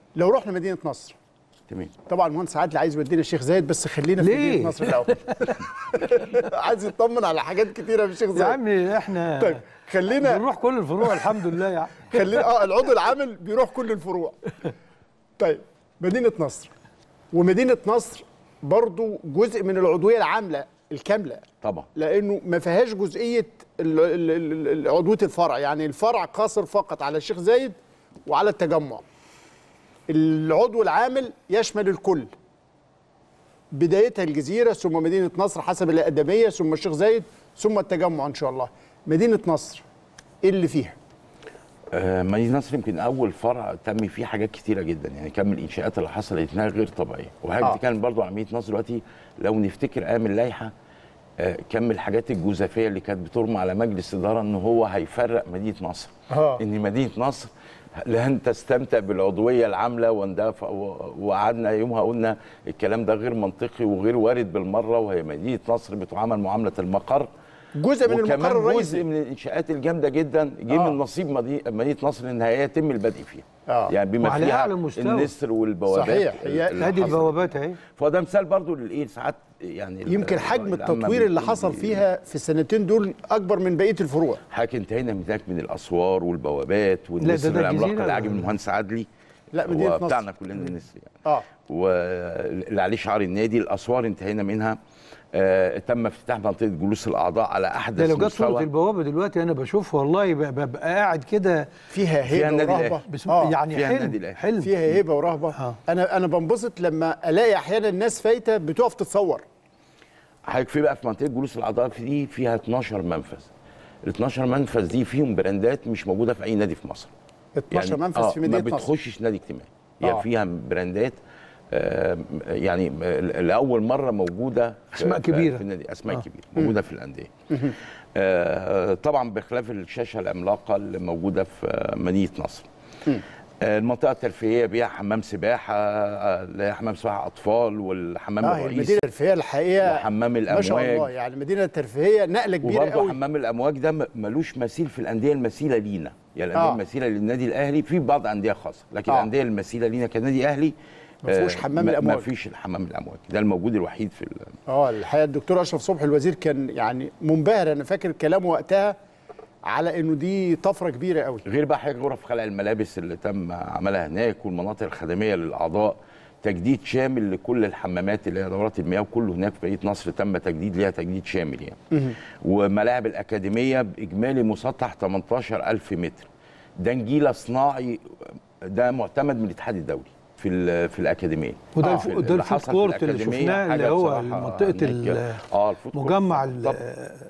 لو رحنا مدينه نصر تمام طبعا المهندس عادل عايز يودينا الشيخ زايد بس خلينا في ليه؟ مدينه نصر الاول عايز يطمن على حاجات كتيره في الشيخ يا زايد عمي احنا طيب خلينا بنروح كل الفروع الحمد لله يعني خلينا اه العضو العامل بيروح كل الفروع طيب مدينه نصر ومدينه نصر برضو جزء من العضويه العامله الكامله طبعا لانه ما فيهاش جزئيه ال- ال- ال- ال- عضويه الفرع يعني الفرع قاصر فقط على الشيخ زايد وعلى التجمع العضو العامل يشمل الكل بدايتها الجزيره ثم مدينه نصر حسب الاقدميه ثم الشيخ زايد ثم التجمع ان شاء الله مدينه نصر ايه اللي فيها آه، مدينة نصر يمكن أول فرع تم فيه حاجات كتيرة جدا يعني كم الإنشاءات اللي حصلت هناك غير طبيعية وحاجة آه. آه. كان برضو على مدينة نصر دلوقتي لو نفتكر أيام اللائحة آه، كم الحاجات الجزافية اللي كانت بترمى على مجلس إدارة إن هو هيفرق مدينة نصر آه. إن مدينة نصر لن تستمتع بالعضوية العاملة وندافع و- وقعدنا يومها قلنا الكلام ده غير منطقي وغير وارد بالمرة وهي مدينة نصر بتعامل معاملة المقر جزء من المقر وكمان الرئيسي جزء من الانشاءات الجامده جدا جه آه. من نصيب مدي- مدينه نصر ان هي يتم البدء فيها آه. يعني بما وعلى فيها أعلى مستوى. النسر والبوابات صحيح. هي- اللي ادي حصلت. البوابات اهي فده مثال برضو للايه ساعات يعني ال- يمكن حجم العامة التطوير اللي بتكون حصل بي- فيها في السنتين دول اكبر من بقيه الفروع حضرتك انتهينا من هناك من الاسوار والبوابات والنسر ده العملاق الجزيرة اللي عاجب ولا- المهندس عدلي لا، هو مدينة نصر. بتاعنا كلنا النسر يعني اه واللي عليه شعار النادي الاسوار انتهينا منها آه تم افتتاح منطقه جلوس الاعضاء على احدث ده لو جت صوره مستوى البوابه دلوقتي انا بشوفها والله ب- ببقى قاعد كده فيها فيها هيبه النادي ورهبه الأهلي. بسم آه. يعني فيها النادي حلم الأهلي. حلم فيها هيبه ورهبه آه. انا انا بنبسط لما الاقي احيانا الناس فايته بتقف تتصور حضرتك في بقى في منطقه جلوس الاعضاء في دي فيها 12 منفذ ال 12 منفذ دي فيهم براندات مش موجوده في اي نادي في مصر 12 منفذ آه في مدينه ما نصر بتخشش نادي اجتماعي يعني آه. فيها براندات آه يعني م- لاول مره موجوده في- أسماء في- كبيرة. في النادي اسماء آه. كبيره موجوده في الانديه آه طبعا بخلاف الشاشه العملاقه اللي موجوده في آه، مدينه نصر آه، المنطقه الترفيهيه بيها حمام سباحه آه، اللي هي حمام سباحه اطفال والحمام اه هي الرئيسي المدينه الترفيهيه الحقيقه وحمام ما شاء الله الامواج يعني المدينه الترفيهيه نقله كبيره وبرضه قوي حمام الامواج ده م- ملوش مثيل في الانديه المثيله لينا يعني الانديه آه. آه. المثيله للنادي الاهلي في بعض انديه خاصه لكن آه. آه. الانديه المثيله لينا كنادي اهلي ما فيهوش حمام الأمواج. ما فيش الحمام الامواج ده الموجود الوحيد في ال- اه الحقيقه الدكتور اشرف صبحي الوزير كان يعني منبهر انا فاكر كلامه وقتها على انه دي طفره كبيره قوي غير بقى حاجه غرف خلع الملابس اللي تم عملها هناك والمناطق الخدميه للاعضاء تجديد شامل لكل الحمامات اللي هي دورات المياه وكله هناك في مدينه نصر تم تجديد ليها تجديد شامل يعني وملاعب الاكاديميه باجمالي مسطح 18000 متر ده نجيله صناعي ده معتمد من الاتحاد الدولي في ال- في الاكاديميه وده آه، الف- في- وده اللي الفود حصل في كورت اللي الأكاديمية شفناه اللي حاجة هو بصراحة منطقه هناك- ال- اه الفود كورت. مجمع ال- طب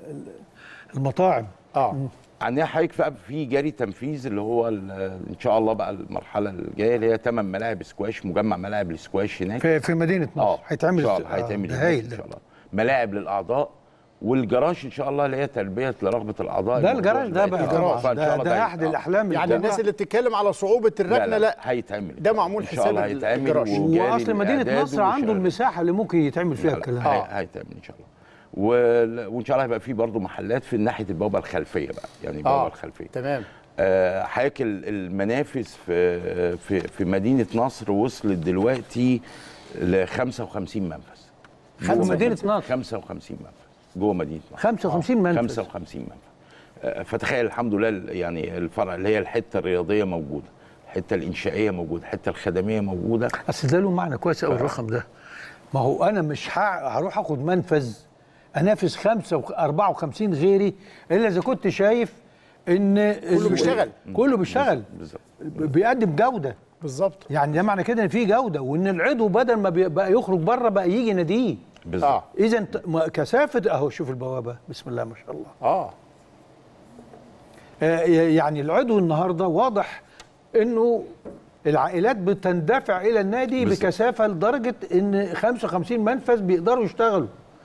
المطاعم اه عندنا حضرتك بقى في جاري تنفيذ اللي هو ال- ان شاء الله بقى المرحله الجايه اللي هي ثمان ملاعب سكواش مجمع ملاعب السكواش هناك في في مدينه نصر اه هيتعمل ان شاء الله آه، هيتعمل ده هناك هايل ان ده. شاء الله ملاعب للاعضاء والجراج ان شاء الله اللي هي تلبيه لرغبه الاعضاء ده الموضوع الجراج ده اللي بقى هيتعمل. الجراج. فإن شاء ده, الله ده هي- احد آه. الاحلام يعني الكبرى. الناس اللي بتتكلم على صعوبه الركنه لا, هيتعمل ده معمول ان شاء الله حساب هيتعمل الجراج. وجاري واصل مدينه الإعداد نصر عنده وشغال. المساحه اللي ممكن يتعمل فيها الكلام هي- ده هيتعمل ان شاء الله وال- وان شاء الله هيبقى في برضه محلات في ناحيه البوابه الخلفيه بقى يعني البوابه اه الخلفيه تمام آه، حضرتك ال- المنافذ في في في مدينه نصر وصلت دلوقتي ل 55 منفذ خمسة جوه مدينة نصر. 55 منفذ جوه مدينه نصر 55 منفذ 55 منفذ آه، فتخيل الحمد لله ال- يعني الفرع اللي هي الحته الرياضيه موجوده الحته الانشائيه موجوده الحته الخدميه موجوده اصل ده له معنى كويس قوي الرقم ده ما هو انا مش ه- هروح اخد منفذ انافس 5 54 غيري الا اذا كنت شايف ان كله بيشتغل. كله بيشتغل بالظبط بيقدم جوده بالظبط يعني ده معنى كده ان في جوده وان العضو بدل ما بي- بقى يخرج بره بقى يجي ناديه بالظبط اه اذا كثافه اهو شوف البوابه بسم الله ما شاء الله اه آه، يعني العضو النهارده واضح انه العائلات بتندفع الى النادي بالظبط. بكثافه لدرجه ان 55 منفذ بيقدروا يشتغلوا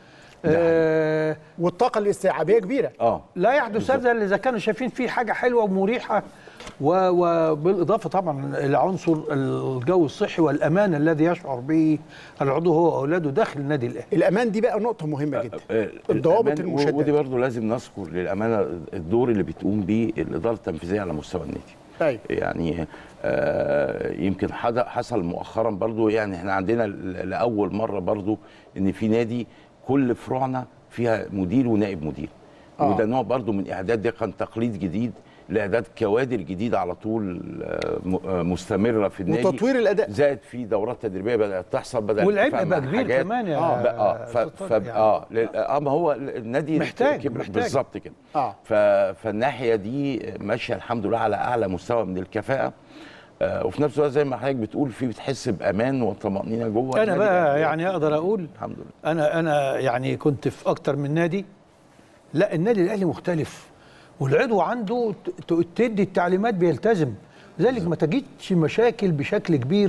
آه والطاقه الاستيعابيه كبيره اه لا يحدث هذا الا اذا كانوا شايفين فيه حاجه حلوه ومريحه و- وبالاضافه طبعا الى عنصر الجو الصحي والامان الذي يشعر به العضو هو واولاده داخل النادي الاهلي الامان دي بقى نقطه مهمه جدا آه، الضوابط الأمان- المشددة. ودي برضه لازم نذكر للامانه الدور اللي بتقوم بيه الاداره التنفيذيه على مستوى النادي أيوة. يعني آه يمكن حد- حصل مؤخرا برضو يعني احنا عندنا ل- لاول مره برضو ان في نادي كل فروعنا فيها مدير ونائب مدير آه. وده نوع برضو من اعداد ده كان تقليد جديد لاعداد كوادر جديده على طول آه، م- آه، مستمره في النادي وتطوير الأداء. زاد في دورات تدريبيه بدات تحصل بدا والعبء نتفاهم بقى مع كبير حاجات. كمان يا اه بقى اه ف, أستاذ ف طارق يعني. اه لل- اه ما هو النادي محتاج- كبر محتاج. بالظبط كده آه. ف... فالناحيه دي ماشيه الحمد لله على اعلى مستوى من الكفاءه آه وفي نفس الوقت زي ما حضرتك بتقول في بتحس بامان وطمانينه جوه انا النادي بقى الأهلي. يعني اقدر اقول الحمد لله انا انا يعني كنت في اكتر من نادي لا النادي الاهلي مختلف والعضو عنده ت- ت- تدي التعليمات بيلتزم لذلك ما تجدش مشاكل بشكل كبير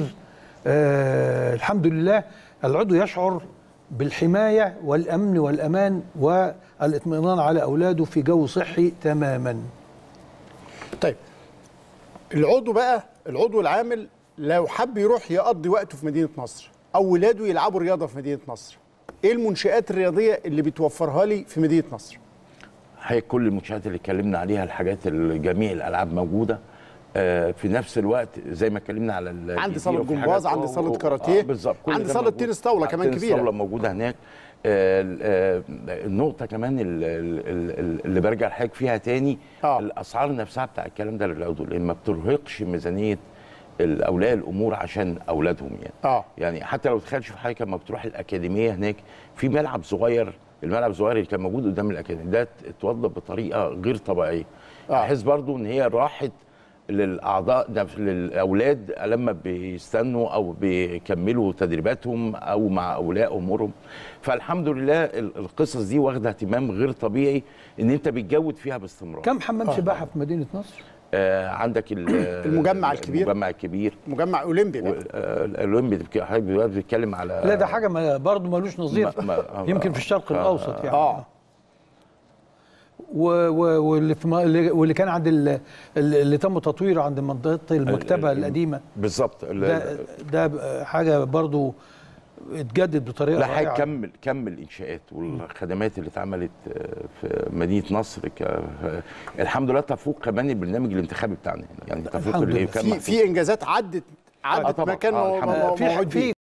آه الحمد لله العضو يشعر بالحمايه والامن والامان والاطمئنان على اولاده في جو صحي تماما طيب العضو بقى العضو العامل لو حب يروح يقضي وقته في مدينه نصر او ولاده يلعبوا رياضه في مدينه نصر ايه المنشآت الرياضيه اللي بتوفرها لي في مدينه نصر هي كل المنشآت اللي اتكلمنا عليها الحاجات اللي جميع الالعاب موجوده آه في نفس الوقت زي ما اتكلمنا على ال- عندي الجزيرة صالة وفي جمباز، حاجات- عندي صالة آه، كاراتيه، آه بالظبط كل عندي ده صالة موجود. تنس طاولة آه، كمان تنس كبيرة. طاولة موجوده هناك آه ال- آه النقطه كمان ال- ال- ال- اللي برجع لحضرتك فيها تاني آه. الاسعار نفسها بتاع الكلام ده للعضو لان ما بترهقش ميزانيه الاولياء الامور عشان اولادهم يعني اه يعني حتى لو تخيلش في حاجه لما بتروح الاكاديميه هناك في ملعب صغير الملعب الصغير اللي كان موجود قدام الاكاديميه ده اتوضب بطريقه غير طبيعيه آه. بحيث برضو ان هي راحت للاعضاء ده للاولاد لما بيستنوا او بيكملوا تدريباتهم او مع اولياء امورهم فالحمد لله ال- القصص دي واخده اهتمام غير طبيعي ان انت بتجود فيها باستمرار كم حمام سباحه في مدينه نصر آه عندك ال- المجمع الكبير. المجمع الكبير مجمع اولمبي بقى. الاولمبي حضرتك دلوقتي بتتكلم على لا ده حاجه ما برضه ملوش نظير ما- ما- يمكن في الشرق آه، الاوسط يعني اه و- و- واللي في ما- اللي واللي كان عند ال- اللي اللي تم تطويره عند منطقه المكتبه ال- القديمه بالظبط ال- ده ده ب- حاجه برضو اتجدد بطريقه لا رائعه هيكمل كمل الانشاءات والخدمات اللي اتعملت آه، في مدينه نصر ك... آه، الحمد لله تفوق كمان البرنامج الانتخابي بتاعنا هنا. يعني تفوق الحمد اللي لله. كان في محطوط. في انجازات عدت آه عدت طبعاً. مكان آه، مو- الحمد مو- لله. في موعود في فيه